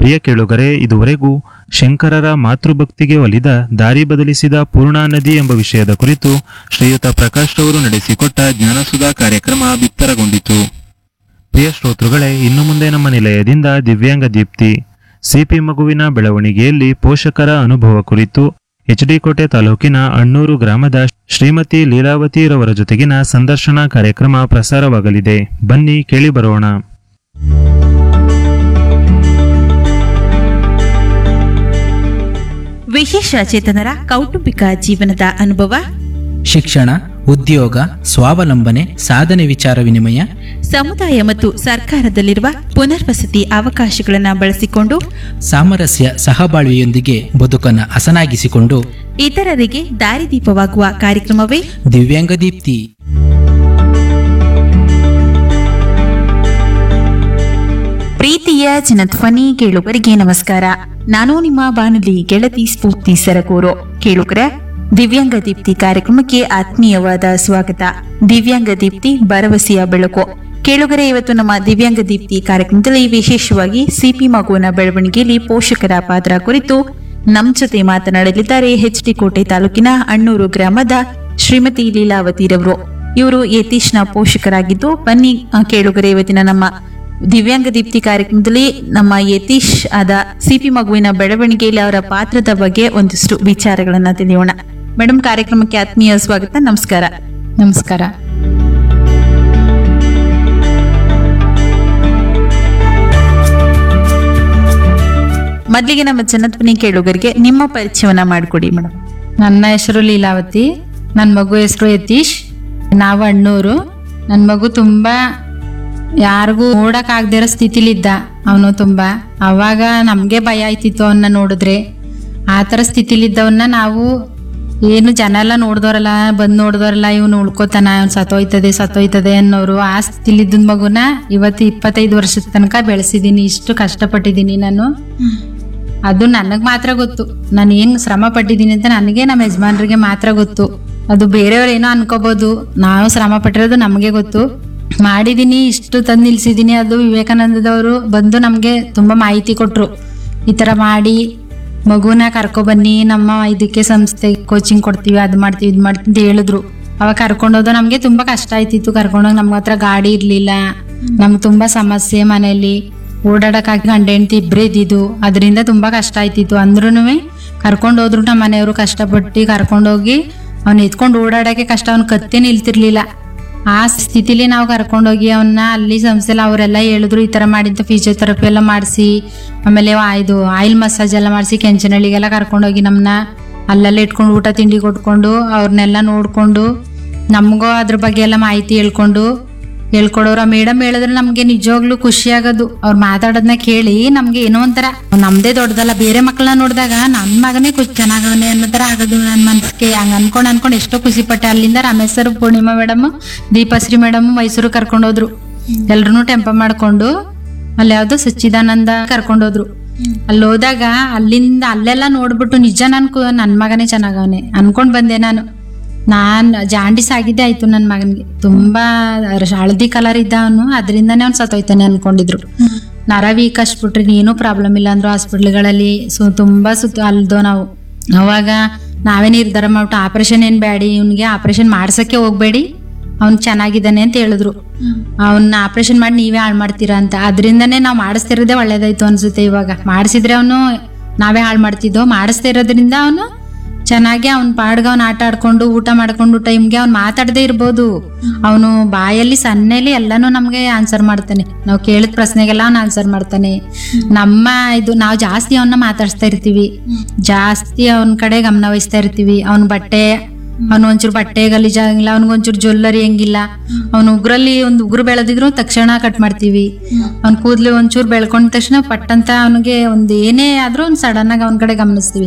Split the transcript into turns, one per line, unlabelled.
ಪ್ರಿಯ ಕೇಳುಗರೆ ಇದುವರೆಗೂ ಶಂಕರರ ಮಾತೃಭಕ್ತಿಗೆ ಒಲಿದ ದಾರಿ ಬದಲಿಸಿದ ಪೂರ್ಣಾ ನದಿ ಎಂಬ ವಿಷಯದ ಕುರಿತು ಶ್ರೀಯುತ ಪ್ರಕಾಶ್ ರವರು ನಡೆಸಿಕೊಟ್ಟ ಜ್ಞಾನಸುಧಾ ಕಾರ್ಯಕ್ರಮ ಬಿತ್ತರಗೊಂಡಿತು ಪ್ರಿಯ ಶ್ರೋತೃಗಳೇ ಇನ್ನು ಮುಂದೆ ನಮ್ಮ ನಿಲಯದಿಂದ ದಿವ್ಯಾಂಗ ದೀಪ್ತಿ ಸಿಪಿ ಮಗುವಿನ ಬೆಳವಣಿಗೆಯಲ್ಲಿ ಪೋಷಕರ ಅನುಭವ ಕುರಿತು ಎಚ್ಡಿ ಕೋಟೆ ತಾಲೂಕಿನ ಅಣ್ಣೂರು ಗ್ರಾಮದ ಶ್ರೀಮತಿ ಲೀಲಾವತಿರವರ ಜೊತೆಗಿನ ಸಂದರ್ಶನ ಕಾರ್ಯಕ್ರಮ ಪ್ರಸಾರವಾಗಲಿದೆ ಬನ್ನಿ ಕೇಳಿ ಬರೋಣ
ವಿಶೇಷ ಚೇತನರ ಕೌಟುಂಬಿಕ ಜೀವನದ ಅನುಭವ
ಶಿಕ್ಷಣ ಉದ್ಯೋಗ ಸ್ವಾವಲಂಬನೆ ಸಾಧನೆ ವಿಚಾರ ವಿನಿಮಯ
ಸಮುದಾಯ ಮತ್ತು ಸರ್ಕಾರದಲ್ಲಿರುವ ಪುನರ್ವಸತಿ ಅವಕಾಶಗಳನ್ನು ಬಳಸಿಕೊಂಡು
ಸಾಮರಸ್ಯ ಸಹಬಾಳ್ವೆಯೊಂದಿಗೆ ಬದುಕನ್ನು ಹಸನಾಗಿಸಿಕೊಂಡು
ಇತರರಿಗೆ ದಾರಿದೀಪವಾಗುವ ಕಾರ್ಯಕ್ರಮವೇ
ದಿವ್ಯಾಂಗ ದೀಪ್ತಿ
ಪ್ರೀತಿಯ ಜನಧ್ವನಿ ಕೇಳುಗರಿಗೆ ನಮಸ್ಕಾರ ನಾನು ನಿಮ್ಮ ಬಾನುಲಿ ಗೆಳತಿ ಸ್ಫೂರ್ತಿ ಸರಗೂರು ಕೇಳುಗರ ದಿವ್ಯಾಂಗ ದೀಪ್ತಿ ಕಾರ್ಯಕ್ರಮಕ್ಕೆ ಆತ್ಮೀಯವಾದ ಸ್ವಾಗತ ದಿವ್ಯಾಂಗ ದೀಪ್ತಿ ಭರವಸೆಯ ಬೆಳಕು ಕೇಳುಗರೆ ಇವತ್ತು ನಮ್ಮ ದಿವ್ಯಾಂಗ ದೀಪ್ತಿ ಕಾರ್ಯಕ್ರಮದಲ್ಲಿ ವಿಶೇಷವಾಗಿ ಸಿಪಿ ಮಗುವಿನ ಬೆಳವಣಿಗೆಯಲ್ಲಿ ಪೋಷಕರ ಪಾತ್ರ ಕುರಿತು ನಮ್ ಜೊತೆ ಮಾತನಾಡಲಿದ್ದಾರೆ ಎಚ್ ಡಿ ಕೋಟೆ ತಾಲೂಕಿನ ಅಣ್ಣೂರು ಗ್ರಾಮದ ಶ್ರೀಮತಿ ಲೀಲಾವತಿರವರು ಇವರು ಯತೀಶ್ನ ಪೋಷಕರಾಗಿದ್ದು ಬನ್ನಿ ಆ, ಕೇಳುಗರೆ ಇವತ್ತಿನ ನಮ್ಮ ದಿವ್ಯಾಂಗ ದೀಪ್ತಿ ಕಾರ್ಯಕ್ರಮದಲ್ಲಿ ನಮ್ಮ ಯತೀಶ್ ಆದ ಸಿಪಿ ಮಗುವಿನ ಬೆಳವಣಿಗೆಯಲ್ಲಿ ಅವರ ಪಾತ್ರದ ಬಗ್ಗೆ ಒಂದಿಷ್ಟು ವಿಚಾರಗಳನ್ನ ತಿಳಿಯೋಣ ಮೇಡಮ್ ಕಾರ್ಯಕ್ರಮಕ್ಕೆ ಆತ್ಮೀಯ ಸ್ವಾಗತ ನಮಸ್ಕಾರ
ನಮಸ್ಕಾರ
ಮೊದಲಿಗೆ ನಮ್ಮ ಜನಧ್ವನಿ ಕೇಳುಗರಿಗೆ ನಿಮ್ಮ ಪರಿಚಯವನ್ನ ಮಾಡಿಕೊಡಿ ಮೇಡಮ್
ನನ್ನ ಹೆಸರು ಲೀಲಾವತಿ ನನ್ನ ಮಗು ಹೆಸರು ಯತೀಶ್ ನಾವು ಅಣ್ಣೂರು ನನ್ನ ಮಗು ತುಂಬಾ ಯಾರಿಗೂ ನೋಡಕ್ ಆಗದೇ ಇರೋ ಸ್ಥಿತಿಲಿದ್ದ ಅವನು ತುಂಬಾ ಅವಾಗ ನಮ್ಗೆ ಭಯ ಆಯ್ತಿತ್ತು ಅವನ್ನ ನೋಡಿದ್ರೆ ಆ ಥರ ಸ್ಥಿತಿಲಿದ್ದವನ್ನ ನಾವು ಏನು ಜನ ಎಲ್ಲ ನೋಡ್ದವ್ರಲ್ಲ ಬಂದು ನೋಡ್ದವ್ರಲ್ಲ ಇವನು ಉಳ್ಕೋತಾನ ಅವ್ನು ಸತ್ತೋಯ್ತದೆ ಸತ್ತೋಯ್ತದೆ ಅನ್ನೋರು ಆ ಸ್ಥಿತಿಲಿದ್ದ ಮಗುನ ಇವತ್ತು ಇಪ್ಪತ್ತೈದು ವರ್ಷದ ತನಕ ಬೆಳೆಸಿದ್ದೀನಿ ಇಷ್ಟು ಕಷ್ಟಪಟ್ಟಿದ್ದೀನಿ ನಾನು ಅದು ನನಗೆ ಮಾತ್ರ ಗೊತ್ತು ನಾನು ಏನು ಶ್ರಮ ಪಟ್ಟಿದ್ದೀನಿ ಅಂತ ನನಗೆ ನಮ್ಮ ಯಜಮಾನ್ರಿಗೆ ಮಾತ್ರ ಗೊತ್ತು ಅದು ಬೇರೆಯವ್ರು ಏನೋ ಅನ್ಕೋಬಹುದು ನಾವು ಶ್ರಮ ಪಟ್ಟಿರೋದು ನಮಗೆ ಗೊತ್ತು ಮಾಡಿದ್ದೀನಿ ಇಷ್ಟು ತಂದು ನಿಲ್ಸಿದ್ದೀನಿ ಅದು ವಿವೇಕಾನಂದದವರು ಬಂದು ನಮಗೆ ತುಂಬ ಮಾಹಿತಿ ಕೊಟ್ಟರು ಈ ಥರ ಮಾಡಿ ಮಗುನ ಕರ್ಕೊಬನ್ನಿ ನಮ್ಮ ಇದಕ್ಕೆ ಸಂಸ್ಥೆ ಕೋಚಿಂಗ್ ಕೊಡ್ತೀವಿ ಅದು ಮಾಡ್ತೀವಿ ಇದು ಮಾಡ್ತೀವಿ ಅಂತ ಹೇಳಿದ್ರು ಅವಾಗ ಕರ್ಕೊಂಡೋದು ನಮಗೆ ತುಂಬ ಕಷ್ಟ ಆಯ್ತಿತ್ತು ಕರ್ಕೊಂಡೋಗಿ ನಮ್ಮ ಹತ್ರ ಗಾಡಿ ಇರಲಿಲ್ಲ ನಮ್ಗೆ ತುಂಬ ಸಮಸ್ಯೆ ಮನೆಯಲ್ಲಿ ಓಡಾಡಕ್ಕಾಗಿ ಗಂಡ ಹೆಂಡತಿ ಇಬ್ಬರೇ ಇದ್ದಿದ್ದು ಅದರಿಂದ ತುಂಬ ಕಷ್ಟ ಆಯ್ತಿತ್ತು ಅಂದ್ರೂ ಕರ್ಕೊಂಡು ಹೋದ್ರು ನಮ್ಮ ಮನೆಯವರು ಕಷ್ಟಪಟ್ಟು ಕರ್ಕೊಂಡೋಗಿ ಅವ್ನ ಎತ್ಕೊಂಡು ಓಡಾಡೋಕ್ಕೆ ಕಷ್ಟ ಅವ್ನ ಕತ್ತೆ ನಿಲ್ತಿರ್ಲಿಲ್ಲ ಆ ಸ್ಥಿತಿಲಿ ನಾವು ಕರ್ಕೊಂಡೋಗಿ ಅವನ್ನ ಅಲ್ಲಿ ಸಂಸ್ಥೆಲಿ ಅವರೆಲ್ಲ ಹೇಳಿದ್ರು ಈ ಥರ ಮಾಡಿದ್ದು ಫಿಸಿಯೋಥೆರಪಿ ಎಲ್ಲ ಮಾಡಿಸಿ ಆಮೇಲೆ ಆ ಇದು ಆಯಿಲ್ ಮಸಾಜ್ ಎಲ್ಲ ಮಾಡಿಸಿ ಕೆಂಚನಹಳ್ಳಿಗೆಲ್ಲ ಕರ್ಕೊಂಡೋಗಿ ನಮ್ಮನ್ನ ಅಲ್ಲೆಲ್ಲ ಇಟ್ಕೊಂಡು ಊಟ ತಿಂಡಿ ಕೊಟ್ಕೊಂಡು ಅವ್ರನ್ನೆಲ್ಲ ನೋಡಿಕೊಂಡು ನಮಗೂ ಅದ್ರ ಬಗ್ಗೆ ಎಲ್ಲ ಮಾಹಿತಿ ಹೇಳ್ಕೊಂಡು ಹೇಳ್ಕೊಡೋರು ಆ ಮೇಡಮ್ ಹೇಳಿದ್ರೆ ನಮ್ಗೆ ನಿಜವಾಗ್ಲೂ ಖುಷಿ ಆಗೋದು ಅವ್ರು ಮಾತಾಡೋದನ್ನ ಕೇಳಿ ನಮ್ಗೆ ಏನೋ ಒಂಥರ ನಮ್ದೇ ದೊಡ್ಡದಲ್ಲ ಬೇರೆ ಮಕ್ಕಳನ್ನ ನೋಡಿದಾಗ ನನ್ನ ಮಗನೇ ಖುಷಿ ಚೆನ್ನಾಗವನೆ ಅನ್ನೋ ಥರ ಆಗೋದು ನನ್ನ ಮನ್ಸಿಗೆ ಹಂಗೆ ಅನ್ಕೊಂಡು ಅನ್ಕೊಂಡು ಎಷ್ಟೋ ಖುಷಿ ಪಟ್ಟೆ ಅಲ್ಲಿಂದ Ramesh sir Purnima madam Deepashri madam Mysuru ಕರ್ಕೊಂಡೋದ್ರು ಎಲ್ರು ಟೆಂಪ ಮಾಡ್ಕೊಂಡು ಅಲ್ಲಿ ಯಾವ್ದೋ ಸಚ್ಚಿದಾನಂದ ಕರ್ಕೊಂಡೋದ್ರು ಅಲ್ಲಿ ಹೋದಾಗ ಅಲ್ಲಿಂದ ಅಲ್ಲೆಲ್ಲ ನೋಡ್ಬಿಟ್ಟು ನಿಜ ನನ್ ಕು- ನನ್ ಮಗನೇ ಚೆನ್ನಾಗವನೆ ಅನ್ಕೊಂಡ್ ಬಂದೆ ನಾನು ನಾನ್ ಜಾಂಡಿಸ್ ಆಗಿದ್ದೆ ಆಯ್ತು ನನ್ನ ಮಗನಿಗೆ ತುಂಬಾ ರ- ಹಳದಿ ಕಲರ್ ಇದ್ದ ಅವನು ಅದರಿಂದನೇ ಅವ್ನು ಸತ್ತೋಯ್ತಾನೆ ಅನ್ಕೊಂಡಿದ್ರು ನರ ವೀಕ್ ಅಷ್ಟ್ಬಿಟ್ರೆ ಏನೂ ಪ್ರಾಬ್ಲಮ್ ಇಲ್ಲ ಅಂದ್ರು ಹಾಸ್ಪಿಟ್ಲ್ಗಳಲ್ಲಿ ಸೊ ತುಂಬಾ ಸುತ್ತ ಅಲ್ದೋ ನಾವು ಅವಾಗ ನಾವೇ ನಿರ್ಧಾರ ಮಾಡ್ಬಿಟ್ಟು ಆಪರೇಷನ್ ಏನ್ ಬೇಡಿ ಇವ್ನಿಗೆ ಆಪರೇಷನ್ ಮಾಡ್ಸಕ್ಕೆ ಹೋಗ್ಬೇಡಿ ಅವ್ನು ಚೆನ್ನಾಗಿದ್ದಾನೆ ಅಂತ ಹೇಳಿದ್ರು ಅವನ್ನ ಆಪರೇಷನ್ ಮಾಡಿ ನೀವೇ ಹಾಳು ಮಾಡ್ತೀರಾ ಅಂತ ಅದರಿಂದನೇ ನಾವು ಮಾಡಿಸ್ತಿರೋದೇ ಒಳ್ಳೇದಾಯ್ತು ಅನ್ಸುತ್ತೆ ಇವಾಗ ಮಾಡಿಸಿದ್ರೆ ಅವನು ನಾವೇ ಹಾಳು ಮಾಡ್ತಿದ್ದೋ ಮಾಡಿಸ್ತಾ ಇರೋದ್ರಿಂದ ಅವನು ಚೆನ್ನಾಗಿ ಅವ್ನ ಪಾಡ್ಗೆ ಅವ್ನು ಆಟ ಆಡ್ಕೊಂಡು ಊಟ ಮಾಡ್ಕೊಂಡು ಟೈಮ್ಗೆ ಅವ್ನು ಮಾತಾಡದೇ ಇರ್ಬೋದು ಅವನು ಬಾಯಲ್ಲಿ ಸನ್ನೆಲಿ ಎಲ್ಲಾನು ನಮಗೆ ಆನ್ಸರ್ ಮಾಡ್ತಾನೆ ನಾವು ಕೇಳಿದ ಪ್ರಶ್ನೆಗೆಲ್ಲ ಅವ್ನು ಆನ್ಸರ್ ಮಾಡ್ತಾನೆ ನಮ್ಮ ಇದು ನಾವು ಜಾಸ್ತಿ ಅವನ್ನ ಮಾತಾಡಿಸ್ತಾ ಇರ್ತೀವಿ ಜಾಸ್ತಿ ಅವನ ಕಡೆ ಗಮನ ವಹಿಸ್ತಾ ಇರ್ತೀವಿ ಅವನ ಬಟ್ಟೆ ಅವನು ಒಂಚೂರು ಬಟ್ಟೆ ಗಲೀಜ್ ಆಗಂಗಿಲ್ಲ ಅವ್ನಿಗೊಂಚೂರು ಜ್ಯುವೆಲ್ಲರಿ ಹೆಂಗಿಲ್ಲ ಅವ್ನು ಉಗ್ರಲ್ಲಿ ಒಂದು ಉಗುರು ಬೆಳೆದಿದ್ರು ತಕ್ಷಣ ಕಟ್ ಮಾಡ್ತೀವಿ ಅವ್ನ ಕೂದಲು ಒಂಚೂರು ಬೆಳ್ಕೊಂಡ ತಕ್ಷಣ ಪಟ್ಟಂತ ಅವನಿಗೆ ಒಂದು ಏನೇ ಆದ್ರೂ ಒಂದು ಸಡನ್ ಆಗಿ ಅವನ ಕಡೆ ಗಮನಿಸ್ತೀವಿ